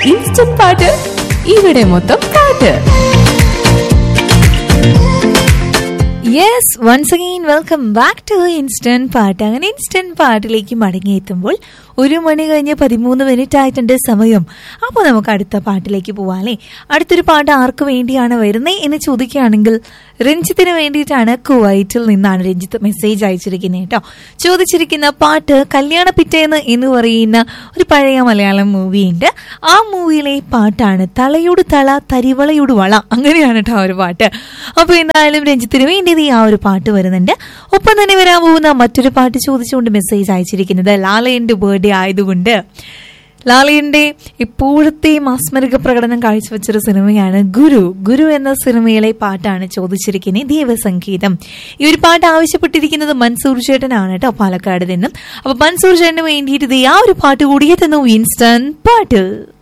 instant പാട്ട് ഇവിടെ മൊത്തം പാട്ട് yes once again welcome back to instant പാട്ട് അങ്ങനെ ഇൻസ്റ്റന്റ് പാട്ടിലേക്ക് മടങ്ങിയെത്തുമ്പോൾ ഒരു മണി കഴിഞ്ഞ് പതിമൂന്ന് മിനിറ്റ് ആയിട്ടുണ്ട് സമയം അപ്പോൾ നമുക്ക് അടുത്ത പാട്ടിലേക്ക് പോവാം അല്ലേ അടുത്തൊരു പാട്ട് ആർക്ക് വേണ്ടിയാണ് വരുന്നത് എന്ന് ചോദിക്കുകയാണെങ്കിൽ രഞ്ജിത്തിന് വേണ്ടിയിട്ടാണ് കുവൈറ്റിൽ നിന്നാണ് രഞ്ജിത്ത് മെസ്സേജ് അയച്ചിരിക്കുന്നത് കേട്ടോ ചോദിച്ചിരിക്കുന്ന പാട്ട് കല്യാണ പിറ്റേന്ന് എന്ന് പറയുന്ന ഒരു പഴയ മലയാളം മൂവിയുണ്ട് ആ മൂവിയിലെ പാട്ടാണ് തളയോട് തള തരിവളയോട് വള അങ്ങനെയാണ് കേട്ടോ ആ ഒരു പാട്ട് അപ്പോൾ എന്തായാലും രഞ്ജിത്തിന് വേണ്ടി ഈ ആ ഒരു പാട്ട് വരുന്നുണ്ട് ഒപ്പം തന്നെ വരാൻ പോകുന്ന മറ്റൊരു പാട്ട് ചോദിച്ചുകൊണ്ട് മെസ്സേജ് അയച്ചിരിക്കുന്നത് ലാലയന്റെ ബർത്ത്ഡേ ആയതുകൊണ്ട് ലാലിയന്റെ ഇപ്പോഴത്തെ മാസ്മരിക പ്രകടനം കാഴ്ചവെച്ചൊരു സിനിമയാണ് ഗുരു ഗുരു എന്ന സിനിമയിലെ പാട്ടാണ് ചോദിച്ചിരിക്കുന്നത് ദേവസംഗീതം ഈ ഒരു പാട്ട് ആവശ്യപ്പെട്ടിരിക്കുന്നത് മൻസൂർ ചേട്ടനാണ് കേട്ടോ പാലക്കാട് നിന്നും അപ്പൊ മൻസൂർ ചേട്ടന് വേണ്ടിയിട്ട് ഇത് ആ ഒരു പാട്ട് കൂടി എത്തുന്നു ഇൻസ്റ്റന്റ് പാട്ട്